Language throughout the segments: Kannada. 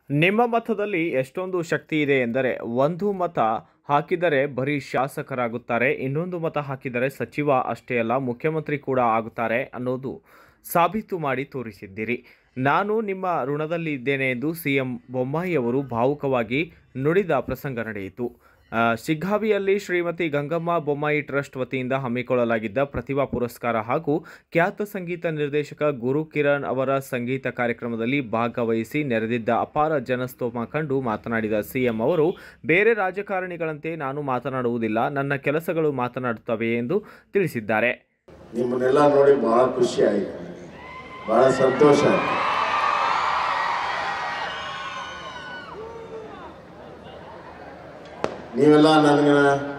ನಿಮ್ಮ ಮತದಲ್ಲಿ ಎಷ್ಟೊಂದು ಶಕ್ತಿ ಇದೆ ಎಂದರೆ ಒಂದು ಮತ ಹಾಕಿದರೆ ಬರೀ ಶಾಸಕರಾಗುತ್ತಾರೆ ಇನ್ನೊಂದು ಮತ ಹಾಕಿದರೆ ಸಚಿವ ಅಷ್ಟೇ ಅಲ್ಲ ಮುಖ್ಯಮಂತ್ರಿ ಕೂಡ ಆಗುತ್ತಾರೆ ಅನ್ನೋದು ಸಾಬೀತು ಮಾಡಿ ತೋರಿಸಿದ್ದೀರಿ ನಾನು ನಿಮ್ಮ ಋಣದಲ್ಲಿ ಇದ್ದೇನೆ ಎಂದು ಸಿಎಂ ಬೊಮ್ಮಾಯಿ ಅವರು ಭಾವುಕವಾಗಿ ನುಡಿದ ಪ್ರಸಂಗ ನಡೆಯಿತು ಆ, ಶಿಗ್ಗಾವಿಯಲ್ಲಿ ಶ್ರೀಮತಿ ಗಂಗಮ್ಮ ಬೊಮ್ಮಾಯಿ ಟ್ರಸ್ಟ್ ವತಿಯಿಂದ ಹಮ್ಮಿಕೊಳ್ಳಲಾಗಿದ್ದ ಪ್ರತಿಭಾ ಪುರಸ್ಕಾರ ಹಾಗೂ ಖ್ಯಾತ ಸಂಗೀತ ನಿರ್ದೇಶಕ ಗುರು ಕಿರಣ್ ಅವರ ಸಂಗೀತ ಕಾರ್ಯಕ್ರಮದಲ್ಲಿ ಭಾಗವಹಿಸಿ ನೆರೆದಿದ್ದ ಅಪಾರ ಜನಸ್ತೋಮ ಕಂಡು ಮಾತನಾಡಿದ ಸಿಎಂ ಅವರು ಬೇರೆ ರಾಜಕಾರಣಿಗಳಂತೆ ನಾನು ಮಾತನಾಡುವುದಿಲ್ಲ ನನ್ನ ಕೆಲಸಗಳು ಮಾತನಾಡುತ್ತವೆ ಎಂದು ತಿಳಿಸಿದ್ದಾರೆ ನಿಮ್ಮನ್ನೆಲ್ಲ ನೋಡಿ ಬಹಳ ಖುಷಿ ಆಯಿತು ಬಹಳ ಸಂತೋಷ ಆಯ್ತು ನೀವೆಲ್ಲ ನನಗೆ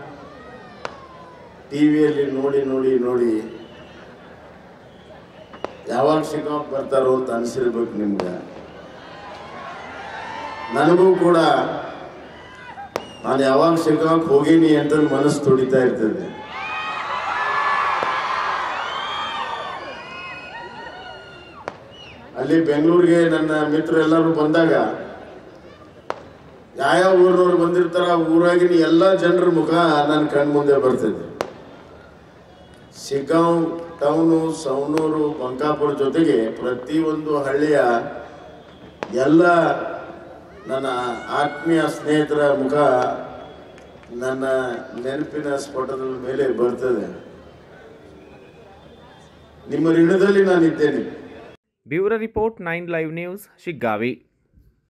ಟಿ ವಿಯಲ್ಲಿ ನೋಡಿ ನೋಡಿ ನೋಡಿ ಯಾವಾಗ ಸಿಕ್ಕಾಕ್ ಬರ್ತಾರೋ ಅಂತ ಅನಿಸಿರ್ಬೇಕು ನಿಮ್ಗೆ ನನಗೂ ಕೂಡ ನಾನು ಯಾವಾಗ ಸಿಕ್ಕಾಕ್ ಹೋಗೀನಿ ಅಂತ ಮನಸ್ಸು ತುಡಿತಾ ಇರ್ತದೆ ಅಲ್ಲಿ ಬೆಂಗಳೂರಿಗೆ ನನ್ನ ಮಿತ್ರರೆಲ್ಲರೂ ಬಂದಾಗ ಯಾವ್ಯಾವ ಊರಿನವ್ರು ಬಂದಿರ್ತಾರ ಆ ಊರಾಗಿನ ಎಲ್ಲ ಜನರ ಮುಖ ನನ್ನ ಕಣ್ ಮುಂದೆ ಬರ್ತದೆ ಶಿಗ್ಗಾಂವ್ ಟೌನು ಸವಣೂರು ಬಂಕಾಪುರ ಜೊತೆಗೆ ಪ್ರತಿಯೊಂದು ಹಳ್ಳಿಯ ಎಲ್ಲ ನನ್ನ ಆತ್ಮೀಯ ಸ್ನೇಹಿತರ ಮುಖ ನನ್ನ ನೆನಪಿನ ಸ್ಫೋಟದ ಮೇಲೆ ಬರ್ತದೆ ನಿಮ್ಮ ಋಣದಲ್ಲಿ ನಾನಿದ್ದೇನೆ bureau report nine live news Shiggavi